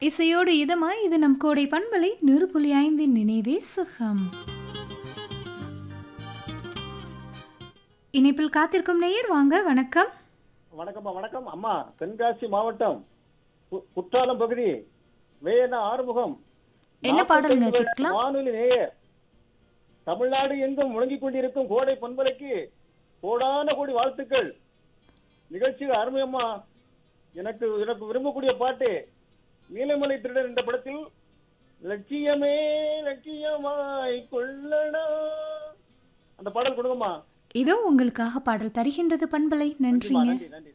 இசையோடு இதமாய் இது நம் கோடை பண்பலை நூறு புள்ளி ஐந்தின் நினைவே சுகம் இணைப்பில் காத்திருக்கும் நேயர் வாங்க வணக்கம் வணக்கம்மா வணக்கம் அம்மா தென்காசி மாவட்டம் கு- குற்றாலம் பகுதி வேண ஆறுமுகம் என்ன பாடலுங்க நாற்பத்தைந்து கேட்கலாம்? வானொலி நேயர் தமிழ்நாடு எங்கும் முழங்கிக் கொண்டிருக்கும் கோடை பண்பலைக்கு கோடான கோடி வாழ்த்துக்கள் நிகழ்ச்சிகள் அருமையம்மா எனக்கு எனக்கு விரும்பக்கூடிய பாட்டு நீலமலை திருடன் என்ற படத்தில் லட்சியமே லட்சியமாய் கொள்ளடா அந்த பாடல் கொடுங்கம்மா இதோ உங்களுக்காக பாடல் தருகின்றது பண்பலை நன்றிம்மா, நன்றிங்க நன்றி நன்றி